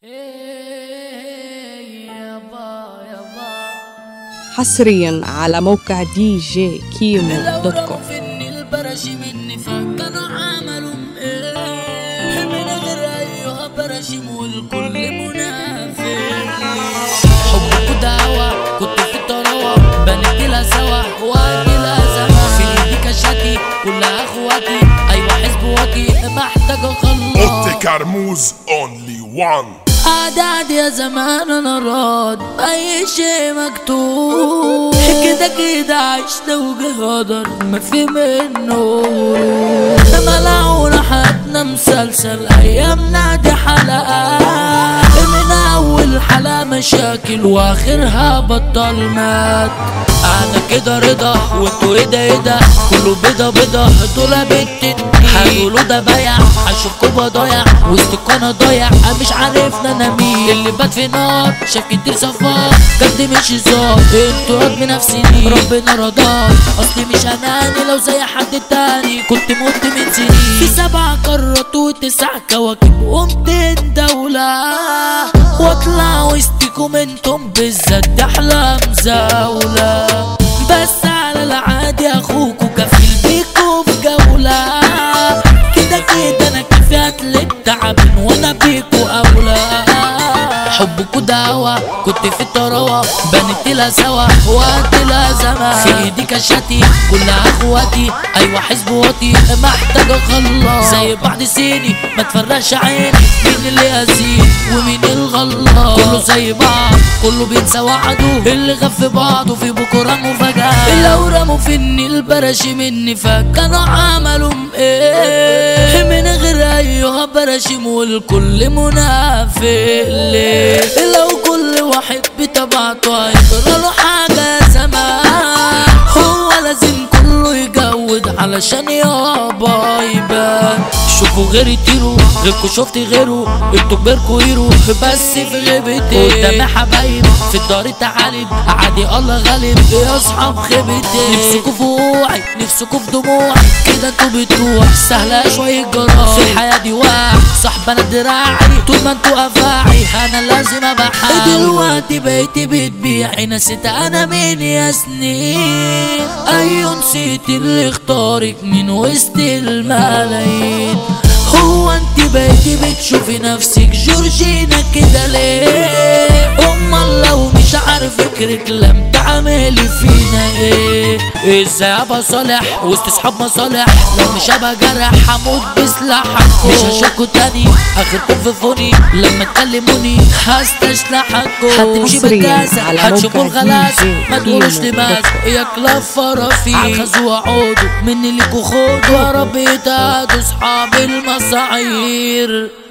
حصريا على موقع دي جي كيمو دوت كوم في ان البرش مني فكانوا عملوا ايه من غير ايها برشم والكل منافق حبك دعوة كنت في الطراوة بنت لها سوا وقت لها زمان في ايدي كشاتي كلها اخواتي ايوه حزب واطي محتاج اوتي اخلص كرموز اونلي وان أعداد يا زمان أنا راض أي شيء مكتوب كده كده عشنا وقدر ما في منه ملعونة حياتنا مسلسل أيامنا دي حلقات من أول حلقة مشاكل وآخرها بطل مات أنا كده رضا وانتوا ايه ده ايه ده كله بيضة بيضة دول بنت هيقولوا ده بايع اشوفكوا بضايع واستقانة ضايع أنا مش عارفنا انا مين اللي بات في نار شاف كتير صفار جد مش هزار انتوا رد نفسيني ربنا رضاك اصلي مش اناني لو زي حد تاني كنت مت من سنين في سبع قارات وتسع كواكب ومتين دولة واطلع وسطكم انتم بالذات دي احلى مزاولة بس على العادي اخوكوا كفيل بيكوا في جولة كده كده انا كفاية للتعبين وانا بيكوا اولى حبكوا دعوة كنت في الطراوة بنت لها سوا وقت لها زمان في ايدي كشاتي كلها اخواتي ايوه حزب واطي محتاج اخلص زي بعض سيني ما تفرقش عيني مين اللي يزيد ومين الغلط كله زي بعض كله بينسى وعده اللي غف بعضه في بكره مفاجأة لو رموا في النيل برشي مني فكانوا عملوا ايه من غير ايها برشم والكل منافق ليه لو كل واحد بتبعته هيجرى له حاجة زمان هو لازم كله يجود علشان يابا يبان شوفوا غيري طيروا غيركوا شفت غيره انتوا كبركوا يروا بس في غيبتي قدامي حبايب في الدار تعالب عادي الله غالب يا اصحاب خيبتي نفسكوا في وعي نفسكوا في دموعي كده انتوا بتروح سهلة شوية جراح في الحياة دي واحد صاحبنا دراعي طول ما انتوا افاعي انا لازم ابقى حاوي دلوقتي بقيتي بتبيعي نسيت انا مين يا سنين ايوه نسيت اللي اختارك من وسط الملايين هو انت بقيتي بتشوفي نفسك جورجينا كده ليه امال لو مش عارف فكرك لم تعملي فينا ايه ازاي ابقى صالح وسط اصحاب مصالح لو مش هبقى جرح هموت بسلاحكم مش هشوفكوا تاني اخركم في فوني لما تكلموني هستشلحكم هتمشي حصرياً بالجازة على هتشوفوا موقع الغلاس DJ ما تقولوش كيمو لماذا دوت كوم. يا كلاب فرافي خذوا عودوا مني ليكوا خدوا يا رب يتعادوا اصحاب المصاعير